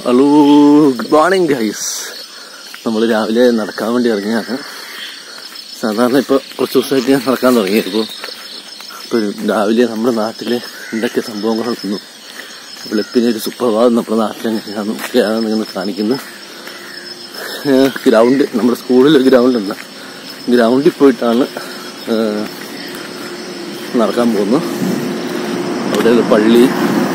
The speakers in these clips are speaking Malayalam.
ഹലോ ഗുഡ് മോർണിംഗ് ഗൈസ് നമ്മൾ രാവിലെ നടക്കാൻ വേണ്ടി ഇറങ്ങിയാണ് സാധാരണ ഇപ്പോൾ കുറച്ച് ദിവസമായിട്ട് ഞാൻ നടക്കാൻ തുടങ്ങിയപ്പോൾ ഇപ്പോൾ രാവിലെ നമ്മുടെ നാട്ടിൽ എന്തൊക്കെ സംഭവങ്ങളൊന്നും വെളുപ്പിനെ ഒരു സുപ്രഭാതം നമ്മുടെ നാട്ടിൽ എങ്ങനെയാണ് നിങ്ങൾ കാണിക്കുന്നത് ഗ്രൗണ്ട് നമ്മുടെ സ്കൂളിൽ ഒരു ഗ്രൗണ്ട് ഉണ്ട് ഗ്രൗണ്ടിൽ പോയിട്ടാണ് ഏഹ്, നടക്കാൻ പോകുന്നത് അവിടെ ഒരു പള്ളി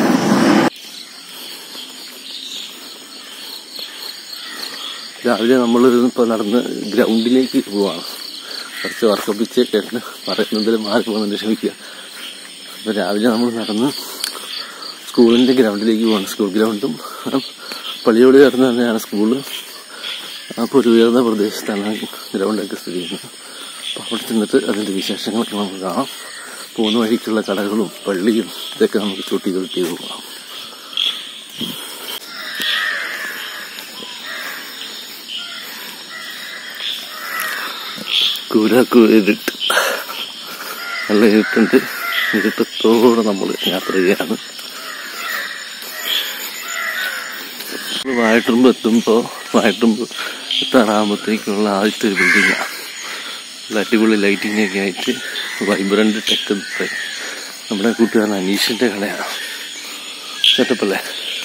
രാവിലെ നമ്മൾ ഇപ്പോൾ നടന്ന് ഗ്രൗണ്ടിലേക്ക് പോവാണ് കുറച്ച് വർക്കപ്പിച്ച് കേട്ട് പറയുന്നതിൽ മാറി പോകുന്നുണ്ട് ക്ഷമിക്കുക അപ്പോൾ രാവിലെ നമ്മൾ നടന്ന് സ്കൂളിൻ്റെ ഗ്രൗണ്ടിലേക്ക് പോവാണ് സ്കൂൾ ഗ്രൗണ്ടും ആ പള്ളിയോട് ചേർന്ന് തന്നെയാണ് സ്കൂള് അപ്പോൾ ഒരു ഉയർന്ന പ്രദേശത്താണ് ഗ്രൗണ്ടൊക്കെ സ്ഥിതി ചെയ്യുന്നത് അപ്പോൾ അവിടെ ചെന്നിട്ട് അതിൻ്റെ വിശേഷങ്ങളൊക്കെ നമുക്ക് കാണാം പോകുന്ന വഴിക്കുള്ള കടകളും പള്ളിയും ഇതൊക്കെ നമുക്ക് ഷൂട്ട് ചെയ്ത് ചെയ്ത് പോകാം കൂരാക്കു ഇരുട്ട് നല്ല ഇരുട്ടുണ്ട് ഇരുട്ടത്തോടെ നമ്മൾ യാത്ര ചെയ്യാണ് വായട്ടുമ്പ് എത്തുമ്പോൾ വായട്ടുമ്പ് എത്താറാകുമ്പോഴത്തേക്കുള്ള ആദ്യത്തെ ഒരു ബിൽഡിങ്ങാണ് നല്ല അടിപൊളി ലൈറ്റിംഗ് ഒക്കെ ആയിട്ട് വൈബ്രന്റ് ടെക് നമ്മുടെ കൂട്ടുകാരൻ അനീഷിന്റെ കടയാണ് സെറ്റപ്പല്ലേ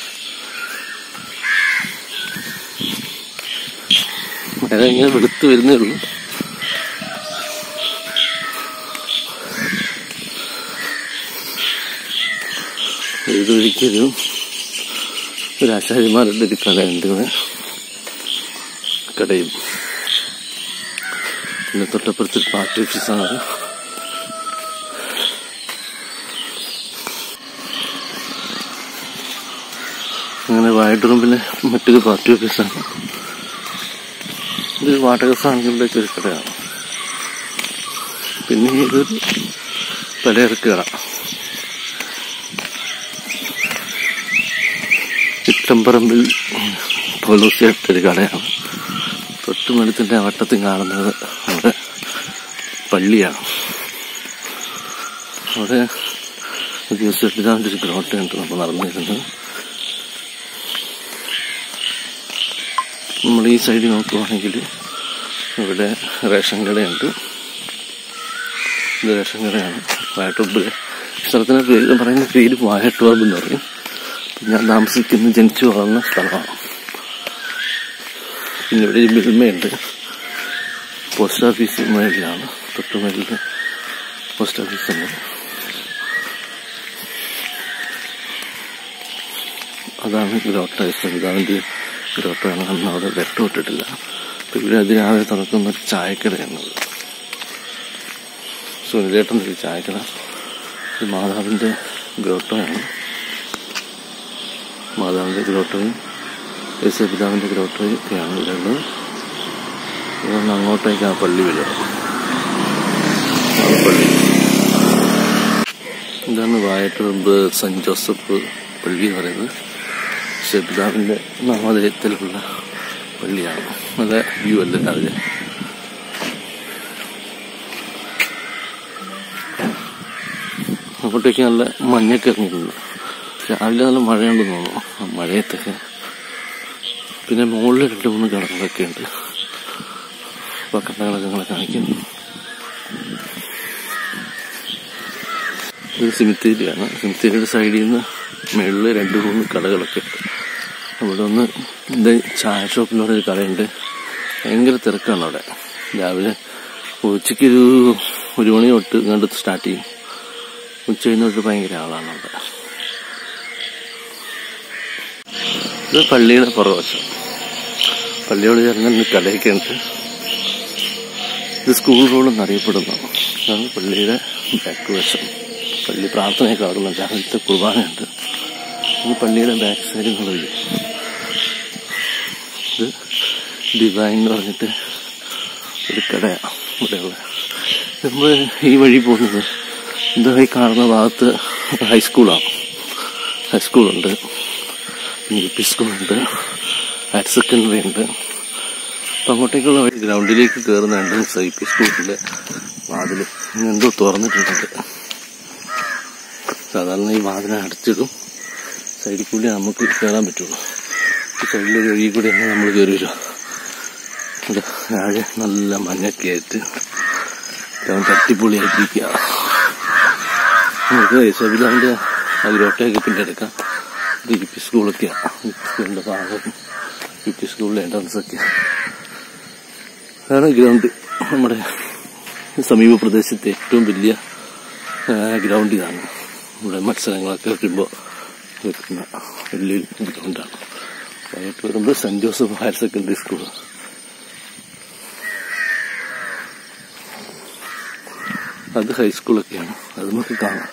മഴ ഇങ്ങനെ വെളുത്ത് വരുന്നേ ഉള്ളൂ ഇതൊരിക്കലും ഒരു ആശാരിമാരുടെ ഒരു കടയുണ്ട് ഇവിടെ കടയും പിന്നെ തൊട്ടപ്പുറത്ത് ഒരു പാർട്ടി ഓഫീസാണ് അങ്ങനെ വായട്ടുറമ്പിലെ മറ്റൊരു പാർട്ടി ഓഫീസാണ് ഇത് വാടക സാധനങ്ങളുടെ ഒക്കെ ഒരു കടയാണ് പിന്നെ ഇതൊരു പലചരക്ക് കട ചിറ്റമ്പറമ്പിൽ പോലീസിയുടെ കടയാണ് തൊട്ടുമടുത്തിന്റെ വട്ടത്തിൽ കാണുന്നത് അവിടെ പള്ളിയാണ് അവിടെ ദിവസത്തിലാണ്ട് ഒരു ഗ്രോട്ടയുണ്ട് നമ്മൾ നടന്നിരുന്നത് നമ്മൾ ഈ സൈഡിൽ നോക്കുവാണെങ്കിൽ ഇവിടെ റേഷൻ കടയുണ്ട് ഇത് റേഷൻ കടയാണ് വായട്ടുബിലെ സ്ഥലത്തിന് പേര് പറയുന്ന പേര് വായട്ടുബ് എന്ന് പറയും ഞാൻ താമസിക്കുന്ന ജനിച്ചു വളർന്ന സ്ഥലമാണ് പിന്നെ ഇവിടെ ഒരു മിൽമയുണ്ട് പോസ്റ്റ് ഓഫീസ് മേളിലാണ് തൊട്ട് മേളിൽ പോസ്റ്റ് ഓഫീസ് ഉണ്ട് അതാണ് ഗ്രോട്ട സംവിധാനത്തിൻ്റെ ഗ്രോട്ടയാണ് അന്ന് അവിടെ വെട്ടമിട്ടിട്ടില്ല അപ്പം ഇവിടെ അതിനാകെ തുറക്കുന്ന ഒരു ചായക്കടയാണത് സുനിലേട്ടൻ്റെ ഒരു ചായക്കട ഇത് മാതാവിൻ്റെ ഗ്രോട്ടയാണ് മാതാവിൻ്റെ ഗ്രോട്ടയും യേശുപിതാവിൻ്റെ ഗ്രോട്ടയും ഒക്കെയാണ് ഇവിടെ ഉള്ളത് ഇതുകൊണ്ട് അങ്ങോട്ടേക്ക് ആ പള്ളി വരിക ആ പള്ളി ഇതാണ് വായട്ടുമ്പ് സെൻറ് ജോസഫ് പള്ളി എന്ന് പറയുന്നത് യേശുപിതാവിൻ്റെ നാമധേയത്തിലുള്ള പള്ളിയാണ് നല്ല വ്യൂ അല്ലേ രാവിലെ അങ്ങോട്ടേക്ക് നല്ല മഞ്ഞൊക്കെ ഇറങ്ങിയിട്ടുണ്ട് രാവിലെ നല്ല മഴയുണ്ടെന്ന് തോന്നുന്നു ആ മഴയത്തൊക്കെ പിന്നെ മുകളിൽ രണ്ട് മൂന്ന് കടകളൊക്കെ ഉണ്ട് അപ്പൊ കടകളൊക്കെ നിങ്ങളെ കാണിക്കും ഇത് സിമിത്തേരിയാണ് സിമിത്തേരിയുടെ സൈഡിൽ നിന്ന് മുകളിൽ രണ്ട് മൂന്ന് കടകളൊക്കെ ഉണ്ട് അവിടെ ഒന്ന് ഇത് ചായ ഷോപ്പിലൂടെ ഒരു കടയുണ്ട് ഭയങ്കര തിരക്കാണ് അവിടെ രാവിലെ ഉച്ചയ്ക്ക് ഒരു ഒരു മണി തൊട്ട് കണ്ട് സ്റ്റാർട്ട് ചെയ്യും ഉച്ച കഴിഞ്ഞ് തൊട്ട് ഭയങ്കര ആളാണ് അവിടെ ഇത് പള്ളിയുടെ പുറവശം പള്ളിയോട് ചേർന്ന് ഒരു കടയൊക്കെ ഉണ്ട് ഇത് സ്കൂൾ റോഡ് എന്നറിയപ്പെടുന്നതാണ് അതാണ് പള്ളിയുടെ ബാക്ക് വശം പള്ളി പ്രാർത്ഥനയൊക്കെ അവിടെ നിന്ന് രാവിലത്തെ കുർബാനയുണ്ട് ഇത് പള്ളിയുടെ ബാക്ക് സൈഡിൽ നിന്നുള്ള വ്യൂ ഇത് ഡിവൈൻ എന്ന് പറഞ്ഞിട്ട് ഒരു കടയാണ് ഇവിടെയുള്ള നമ്മൾ ഈ വഴി പോകുന്നത് എന്താ ഈ കാണുന്ന ഭാഗത്ത് ഹൈസ്കൂളാണ് ഹൈസ്കൂളുണ്ട് യു പി സ്കൂളുണ്ട് ഹയർ സെക്കൻഡറി ഉണ്ട് അപ്പം അങ്ങോട്ടേക്കുള്ള വഴി ഗ്രൗണ്ടിലേക്ക് കയറുന്ന എൻട്രൻസ് ഐ പി സ്കൂളിൻ്റെ വാതിൽ എന്തോ തുറന്നിട്ടുണ്ട് സാധാരണ ഈ വാതിൽ അടച്ചിടും സൈഡിൽ കൂടി നമുക്ക് കയറാൻ പറ്റുള്ളൂ ഈ സൈഡിലൊരു വഴി കൂടെയാണ് നമ്മൾ കയറി വരിക ഇവിടെ താഴെ നല്ല മഞ്ഞൊക്കെ ആയിട്ട് ഗ്രൗണ്ട് അടിപൊളിയായിട്ടിരിക്കുക നമുക്ക് യേശോപിതാവിൻ്റെ അഗ്രോട്ടയൊക്കെ പിന്നെ എടുക്കാം ഇത് യു പി സ്കൂളൊക്കെയാണ് യു പി സ്കൂളിൻ്റെ ഭാഗം യു പി സ്കൂളിലെ എൻട്രൻസ് ഒക്കെ അതാണ് ഗ്രൗണ്ട് നമ്മുടെ സമീപ പ്രദേശത്തെ ഏറ്റവും വലിയ ഗ്രൗണ്ട് ഇതാണ് ഇവിടെ മത്സരങ്ങളൊക്കെ വരുമ്പോൾ വെക്കുന്ന വലിയൊരു ഗ്രൗണ്ടാണ് വൈകിട്ട് വരുമ്പോൾ saint Joseph higher secondary school അത് ഹൈസ്കൂളൊക്കെയാണ് അത് നമുക്ക് കാണാം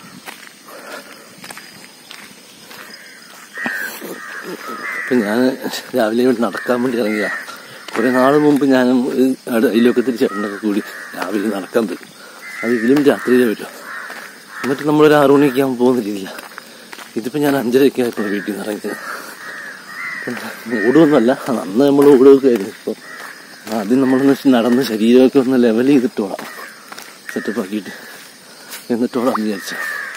അപ്പം ഞാൻ രാവിലെ ഇവിടെ നടക്കാൻ വേണ്ടി ഇറങ്ങിയ കുറേ നാൾ മുമ്പ് ഞാൻ അയലൊക്കത്തിൽ ചേട്ടനൊക്കെ കൂടി രാവിലെ നടക്കാൻ വരും അത് ഇതിലും രാത്രിയിലേ വരും എന്നിട്ട് നമ്മളൊരു ആറു മണിയൊക്കെ ആകുമ്പോൾ പോകുന്ന രീതിയില്ല ഇതിപ്പോൾ ഞാൻ അഞ്ചരയൊക്കെ ആയപ്പോൾ വീട്ടിൽ നിന്ന് ഇറങ്ങിയത് ഓടുമൊന്നുമല്ല അന്ന് നമ്മൾ ഓടുകയൊക്കെ ആയിരുന്നു ഇപ്പോൾ ആദ്യം നമ്മളൊന്ന് നടന്ന് ശരീരമൊക്കെ ഒന്ന് ലെവൽ ചെയ്തിട്ട് വേണം സെറ്റപ്പ് ആക്കിയിട്ട് എന്നിട്ട് വേണം വിചാരിച്ച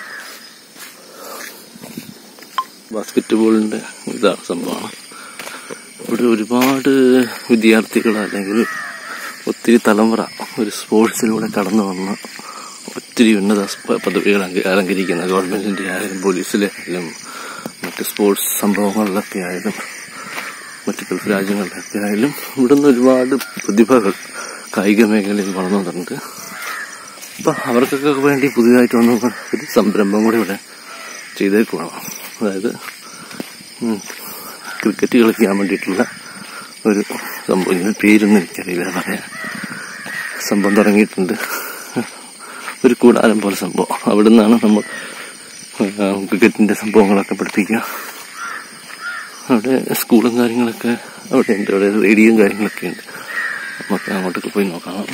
ബാസ്കറ്റ് ബോളിൻ്റെ ഇതാണ് സംഭവമാണ് ഇവിടെ ഒരുപാട് വിദ്യാർത്ഥികൾ അല്ലെങ്കിൽ ഒത്തിരി തലമുറ ഒരു സ്പോർട്സിലൂടെ കടന്നു വന്ന ഒത്തിരി ഉന്നത പ- പദവികൾ അങ്ക- അലങ്കരിക്കുന്ന ഗവൺമെന്റിന്റെ ആയാലും പോലീസിലെ ആയാലും മറ്റ് സ്പോർട്സ് സംഭവങ്ങളിലൊക്കെ ആയാലും മറ്റ് ഗൾഫ് രാജ്യങ്ങളിലൊക്കെ ആയാലും ഇവിടുന്ന് ഒരുപാട് പ്രതിഭകൾ കായിക മേഖലയിൽ വളർന്നു വന്നിട്ടുണ്ട് അപ്പൊ അവർക്കൊക്കെ വേണ്ടി പുതിയതായിട്ട് വന്ന ഒരു സംരംഭം കൂടി ഇവിടെ ചെയ്തേക്കുവാണ് അതായത് ഉം, ക്രിക്കറ്റ് കളിക്കാൻ വേണ്ടിയിട്ടുള്ള ഒരു സംഭവം ഇതിന് പേരൊന്നും എനിക്കറിയില്ല പറയാൻ സംഭവം തുടങ്ങിയിട്ടുണ്ട് ഒരു കൂടാരം പോലെ സംഭവം അവിടെ നിന്നാണ് നമ്മൾ ആ, ക്രിക്കറ്റിന്റെ സംഭവങ്ങളൊക്കെ പഠിപ്പിക്കുക അവിടെ സ്കൂളും കാര്യങ്ങളൊക്കെ അവിടെ ഉണ്ട് അവിടെ റേഡിയോയും കാര്യങ്ങളൊക്കെ ഉണ്ട് നമുക്ക് അങ്ങോട്ടൊക്കെ പോയി നോക്കാം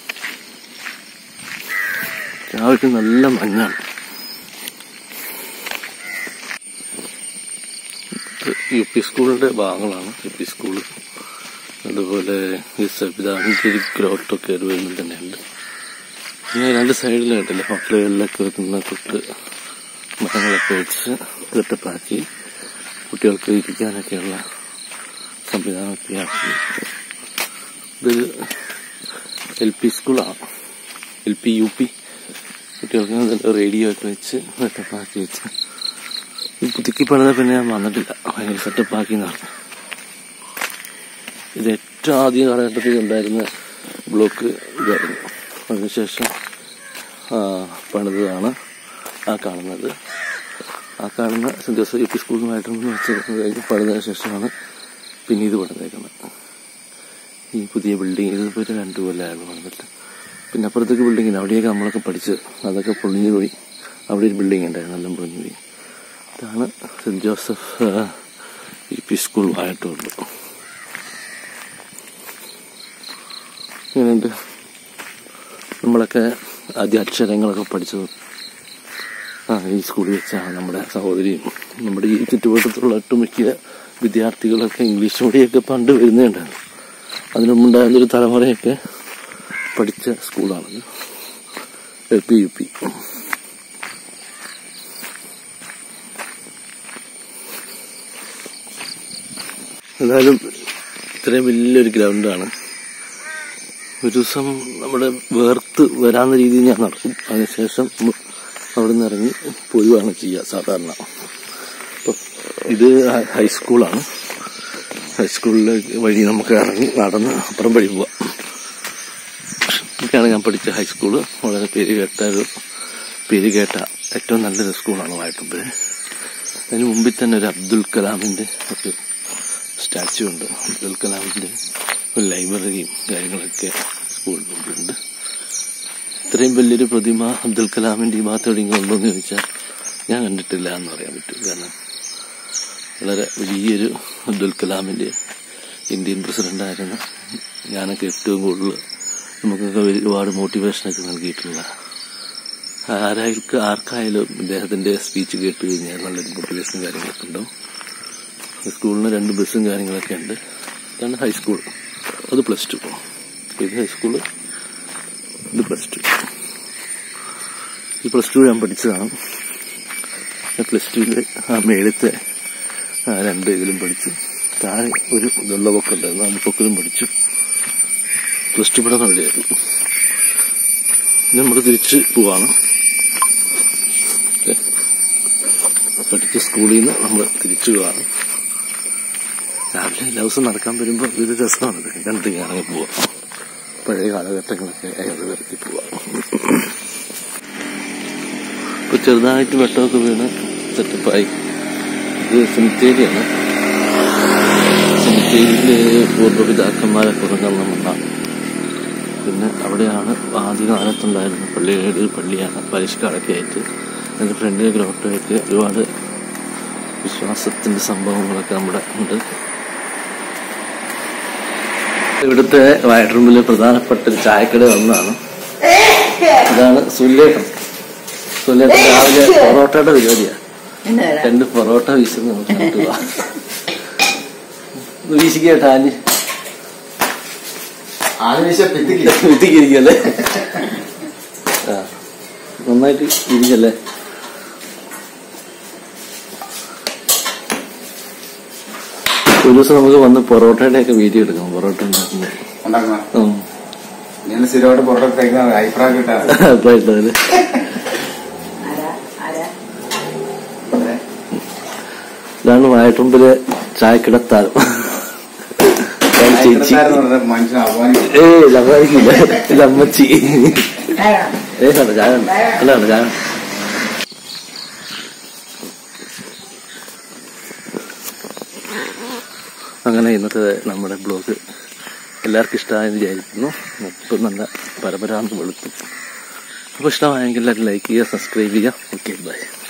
രാവിലെ നല്ല മഞ്ഞാണ് യു പി സ്കൂളിന്റെ ഭാഗങ്ങളാണ് യു പി സ്കൂള് അതുപോലെ ഈ സവിധാനത്തിന്റെ ഒരു ഗ്രോട്ടൊക്കെ ഒരു വരുന്നത് തന്നെയുണ്ട് പിന്നെ രണ്ട് സൈഡിലായിട്ടില്ല ഹോട്ടലുകളിലൊക്കെ വെക്കുന്ന തൊട്ട് മരങ്ങളൊക്കെ വെച്ച് സെറ്റപ്പാക്കി കുട്ടികൾക്ക് ഇരിക്കാനൊക്കെയുള്ള സംവിധാനമൊക്കെ ആക്കി ഇതൊരു എൽ പി സ്കൂളാണ് എൽ പി യു പി കുട്ടികൾക്ക് നല്ല റേഡിയോ ഒക്കെ വെച്ച് സെറ്റപ്പാക്കി വെച്ച് ഈ പുതുക്കി പണിത പിന്നെ ഞാൻ വന്നിട്ടില്ല ഭയങ്കര സെറ്റപ്പാക്കി നടന്നു ഇത് ഏറ്റവും ആദ്യ കാലഘട്ടത്തിൽ ഉണ്ടായിരുന്ന ബ്ലോക്ക് ഇതായിരുന്നു അതിനുശേഷം ആ, പണിതതാണ് ആ കാണുന്നത് ആ കാണുന്ന സെൻറ് ജോസഫ് യു പി സ്കൂളുമായിട്ടൊന്ന് വെച്ചിരുന്നത് കഴിഞ്ഞ് പണിതതിന് ശേഷമാണ് പിന്നെ ഇത് പണിതേക്കുന്നത് ഈ പുതിയ ബിൽഡിംഗ് ഇതിപ്പോൾ ഒരു രണ്ട് കൊല്ലമായിരുന്നു പണിതിട്ട് പിന്നെ അപ്പുറത്തേക്ക് ബിൽഡിങ്ങിന് അവിടെയൊക്കെ നമ്മളൊക്കെ പഠിച്ച് അതൊക്കെ പൊളിഞ്ഞു പോയി അവിടെ ഒരു ബിൽഡിംഗ് ഉണ്ടായിരുന്നു എല്ലാം പൊളിഞ്ഞു പോയി ഇതാണ് saint Joseph U P school ആയിട്ടുള്ളൂ ഇങ്ങനെയുണ്ട് നമ്മളൊക്കെ ആദ്യ അക്ഷരങ്ങളൊക്കെ പഠിച്ചത് ആ ഈ സ്കൂളിൽ വെച്ചാണ് നമ്മുടെ സഹോദരിയും നമ്മുടെ ഈ ചുറ്റുവട്ടത്തുള്ള ഒട്ടുമിക്ക വിദ്യാർത്ഥികളൊക്കെ ഇംഗ്ലീഷ് മീഡിയമൊക്കെ പണ്ട് വരുന്നുണ്ടായിരുന്നു അതിനു മുമ്പുണ്ടായിരുന്നൊരു തലമുറയൊക്കെ പഠിച്ച സ്കൂളാണത് എൽ പി യു പി എന്തായാലും ഇത്രയും വലിയൊരു ഗ്രൗണ്ടാണ് ഒരു ദിവസം നമ്മുടെ വേർത്ത് വരാവുന്ന രീതിയിൽ ഞാൻ നടക്കും അതിനുശേഷം നമ്മൾ അവിടെ നിന്ന് ഇറങ്ങി പോരുകയാണ് ചെയ്യുക സാധാരണ അപ്പം ഇത് ഹ- ഹൈസ്കൂളാണ് ഹൈസ്കൂളിലെ വഴി നമുക്ക് ഇറങ്ങി നടന്ന് അപ്പുറം വഴി പോവാം ഇതൊക്കെയാണ് ഞാൻ പഠിച്ച ഹൈസ്കൂള് വളരെ പേര് കേട്ട ഒരു പേര് കേട്ട ഏറ്റവും നല്ലൊരു സ്കൂളാണ് വായിട്ടുമ്പോൾ അതിന് മുമ്പിൽ തന്നെ ഒരു അബ്ദുൽ കലാമിന്റെ ഒരു സ്റ്റാച്ചു ഉണ്ട് അബ്ദുൽ കലാമിന്റെ ഒരു ലൈബ്രറിയും കാര്യങ്ങളൊക്കെ സ്കൂളിന് മുമ്പിലുണ്ട് ഇത്രയും വലിയൊരു പ്രതിമ അബ്ദുൽ കലാമിന്റെ ഈ ഭാഗത്ത് എവിടെയെങ്കിലും ഉണ്ടോ എന്ന് ചോദിച്ചാൽ ഞാൻ കണ്ടിട്ടില്ല എന്ന് പറയാൻ പറ്റും കാരണം വളരെ വലിയൊരു അബ്ദുൽ കലാമിന്റെ ഇന്ത്യൻ പ്രസിഡന്റായിരുന്ന ഞാനൊക്കെ ഏറ്റവും കൂടുതൽ നമുക്കൊക്കെ ഒരുപാട് മോട്ടിവേഷനൊക്കെ നൽകിയിട്ടുള്ള ആരായിരിക്കും ആർക്കായാലും ഇദ്ദേഹത്തിന്റെ സ്പീച്ച് കേട്ട് കഴിഞ്ഞാൽ നല്ലൊരു മോട്ടിവേഷനും കാര്യങ്ങളൊക്കെ ഉണ്ടാവും സ്കൂളിന് രണ്ട് ബസ്സും കാര്യങ്ങളൊക്കെ ഉണ്ട് ഇതാണ് ഹൈസ്കൂൾ അത് പ്ലസ് ടു ഇത് ഹൈസ്കൂള് ഇത് പ്ലസ് ടു ഈ പ്ലസ് ടു ഞാൻ പഠിച്ചതാണ് പ്ലസ് ടുവിൽ ആ മേളത്തെ ആ രണ്ട് ഇതിലും പഠിച്ചു താഴെ ഒരു വെള്ളപ്പൊക്കം ഉണ്ടായിരുന്നു ആ പൊക്കിലും പഠിച്ചു പ്ലസ് ടു പഠനം അവിടെയായിരുന്നു ഇനി നമ്മൾ തിരിച്ച് പോവാണ് ഓക്കേ. പഠിച്ച സ്കൂളിൽ നിന്ന് നമ്മൾ തിരിച്ചു പോവാണ് രാവിലെ എല്ലാ ദിവസവും നടക്കാൻ വരുമ്പോൾ ഇതൊരു രസമാണ് ഇത് കണ്ടിട്ട് ഇങ്ങനെ പോവാം പഴയ കാലഘട്ടങ്ങളൊക്കെ അയാളുകൾക്ക് പോവാം ഇപ്പൊ ചെറുതായിട്ട് വെട്ടമൊക്കെ വീണ് സെറ്റപ്പായി ഇത് സെമിത്തേരിയാണ് സെമിത്തേരിയില് പൂർവ്വപിതാക്കന്മാരൊക്കെ ഉറങ്ങുന്ന മണ്ണാണ് പിന്നെ അവിടെയാണ് ആദ്യകാലത്തുണ്ടായിരുന്ന പള്ളിയുടെ ഒരു പള്ളിയാണ് പരിഷ്കാരൊക്കെ ആയിട്ട് അതിന്റെ ഫ്രണ്ടിൽ ഗ്രോട്ടമായിട്ട് ഒരുപാട് വിശ്വാസത്തിന്റെ സംഭവങ്ങളൊക്കെ നമ്മുടെ ഉണ്ട് ഇവിടുത്തെ വയറ്റുറമ്പിലെ പ്രധാനപ്പെട്ട ഒരു ചായക്കട ഒന്നാണ് ഇതാണ് സുല്ലേട്ടൻ സുല്ലേട്ടൻ രാവിലെ പൊറോട്ടയുടെ പരിപാടിയാണ് രണ്ട് പൊറോട്ട വീശുന്ന നമുക്ക് കണ്ടു പോവാം. ഒന്ന് വീശിക്കേട്ടാ ആഞ്ഞ് ആനിമേശ പിത്തിക്കില്ല വീട്ടിക്കിരിക്കല്ലേ ആ നന്നായിട്ട് ഇരിക്കല്ലേ ഒരു ദിവസം നമുക്ക് വന്ന് പൊറോട്ടയുടെ ഒക്കെ വീഡിയോ എടുക്കാം പൊറോട്ട ഉണ്ടാക്കുന്നത് ഉണ്ടാക്കുന്ന ഉം. ഞാൻ സ്ഥിരമായിട്ട് പുറത്തൊക്കെ കഴിക്കുന്ന അഭിപ്രായം കിട്ടാറ് അപ്പൊ ഇട്ടതില് ഇതാണ് വായട്ടുമ്പിലെ ചായക്കിടത്താരം ഞാൻ ചേച്ചി മനുഷ്യൻ അപമാനിക്കും ഏ ലമാരിക്കില്ല ഇത് അമ്മച്ചി ഏ കണ്ട ചായ ഉണ്ട് അല്ല കണ്ട ചായ ഉണ്ട്. അങ്ങനെ ഇന്നത്തെ നമ്മുടെ ബ്ലോഗ് എല്ലാവർക്കും ഇഷ്ടമായെന്ന് വിചാരിക്കുന്നു ഇപ്പം നല്ല പരപരാന്ന് വെളുത്തു അപ്പോൾ ഇഷ്ടമായെങ്കിൽ എല്ലാവരും ലൈക്ക് ചെയ്യുക സബ്സ്ക്രൈബ് ചെയ്യുക ഓക്കെ ബൈ